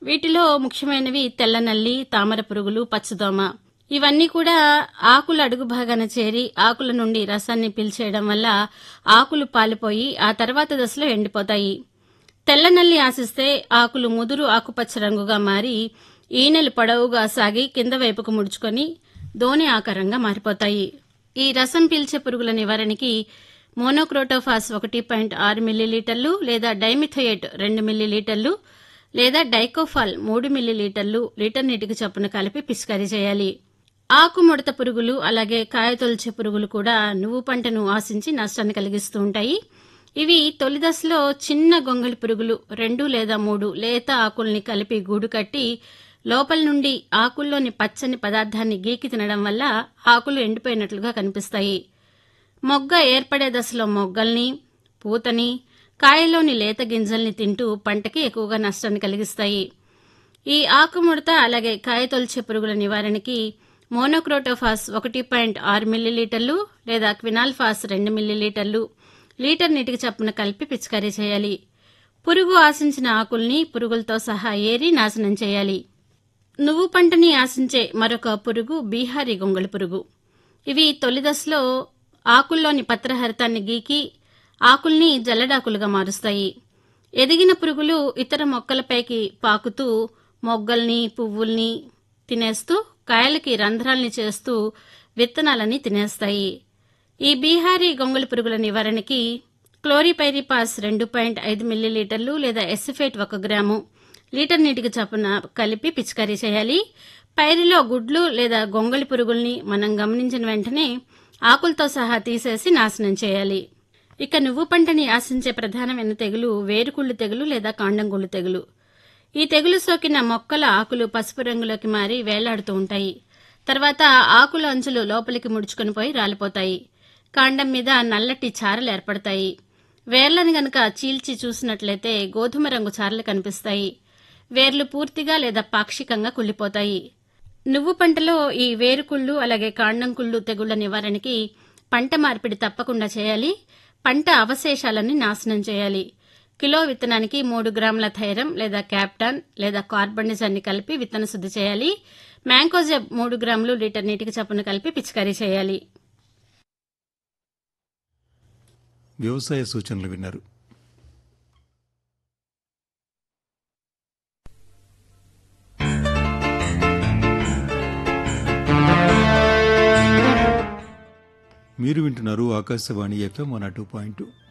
వీటిలో ముఖ్యమైనవి తెల్లనల్లి తామర పురుగులు పచ్చదోమ ఇవన్నీ కూడా ఆకుల అడుగు భాగాన చేరి ఆకుల నుండి రసాన్ని పీల్చేయడం వల్ల ఆకులు పాలిపోయి ఆ తర్వాత దశలో ఎండిపోతాయి తెల్లనల్లి ఆశిస్తే ఆకులు ముదురు ఆకుపచ్చ రంగుగా మారి ఈనెలు పొడవుగా సాగి కింద వైపుకు ముడుచుకొని దోణి ఆకారంగా మారిపోతాయి ఈ రసం పీల్చే పురుగుల నివారణకి మోనోక్రోటోఫాస్ ఒకటి పాయింట్ ఆరు మిల్లీలీటర్లు లేదా డైమిథోయేట్ రెండు మిల్లీలీటర్లు లేదా డైకోఫాల్ మూడు మిల్లీలీటర్లు లీటర్ నీటికి చొప్పున కలిపి పిచికారీ చేయాలి ఆకు ముడత పురుగులు అలాగే కాయతొలిచే పురుగులు కూడా నువ్వు పంటను ఆశించి నష్టాన్ని కలిగిస్తూ ఉంటాయి ఇవి తొలి దశలో చిన్న గొంగళి పురుగులు రెండు లేదా మూడు లేత ఆకుల్ని కలిపి గూడు కట్టి లోపల నుండి ఆకుల్లోని పచ్చని పదార్థాన్ని గీకి తినడం వల్ల ఆకులు ఎండిపోయినట్లుగా కనిపిస్తాయి మొగ్గ ఏర్పడే దశలో మొగ్గల్ని పూతని కాయలోని లేత గింజల్ని తింటూ పంటకి ఎక్కువగా నష్టాన్ని కలిగిస్తాయి ఈ ఆకుముడత అలాగే కాయతొలిచే పురుగుల నివారణకి మోనోక్రోటోఫాస్ ఒకటి పాయింట్ ఆరు మిల్లీలీటర్లు లేదా క్వినాల్ఫాస్ రెండు మిల్లీలీటర్లు లీటర్ నీటికి చప్పున కలిపి పిచికారీ చేయాలి పురుగు ఆశించిన ఆకుల్ని పురుగులతో సహా ఏరి నాశనం చేయాలి నువ్వు పంటని ఆశించే మరొక పురుగు బీహారీ గొంగళి పురుగు ఇవి తొలి దశలో ఆకుల్లోని పత్రహరితాన్ని గీకి ఆకుల్ని జల్లడాకులుగా మారుస్తాయి ఎదిగిన పురుగులు ఇతర మొక్కలపైకి పాకుతూ మొగ్గల్ని పువ్వుల్ని తినేస్తూ కాయలకి రంధ్రాల్ని చేస్తూ విత్తనాలని తినేస్తాయి ఈ బీహారీ గొంగళి పురుగుల నివారణకి క్లోరిపైరిపాస్ రెండు పాయింట్ ఐదు మిల్లీలీటర్లు లేదా ఎసిఫేట్ ఒక గ్రాము లీటర్ నీటికి చొప్పున కలిపి పిచికారీ చేయాలి పైరులో గుడ్లు లేదా గొంగళి పురుగుల్ని మనం గమనించిన వెంటనే ఆకులతో సహా తీసేసి నాశనం చేయాలి ఇక నువ్వు పంటని ఆశించే ప్రధానమైన తెగులు వేరుకుళ్ళు తెగులు లేదా కాండంగుళ్ళు తెగులు ఈ తెగులు సోకిన మొక్కల ఆకులు పసుపు రంగులోకి మారి వేలాడుతూ ఉంటాయి తర్వాత ఆకుల అంచులు లోపలికి ముడుచుకొని పోయి రాలిపోతాయి కాండం మీద నల్లటి చారలు ఏర్పడతాయి వేర్లను గనక చీల్చి చూసినట్లయితే గోధుమ రంగు చారలు కనిపిస్తాయి వేర్లు పూర్తిగా లేదా పాక్షికంగా కుళ్ళిపోతాయి నువ్వు పంటలో ఈ వేరుకుళ్ళు అలాగే కాండం కుళ్ళు తెగుళ్ల నివారణకి పంట మార్పిడి తప్పకుండా చేయాలి పంట అవశేషాలని నాశనం చేయాలి కిలో విత్తనానికి మూడు గ్రాముల థైరం లేదా క్యాప్టాన్ లేదా కార్బనిజాన్ని కలిపి విత్తన శుద్ధి చేయాలి మ్యాంకోజెబ్ మూడు గ్రాములు లీటర్ నీటికి చప్పున కలిపి పిచికారీ చేయాలి వ్యవసాయ సూచనలు విన్నారు మీరు వింటున్నారు Akashvani FM one two point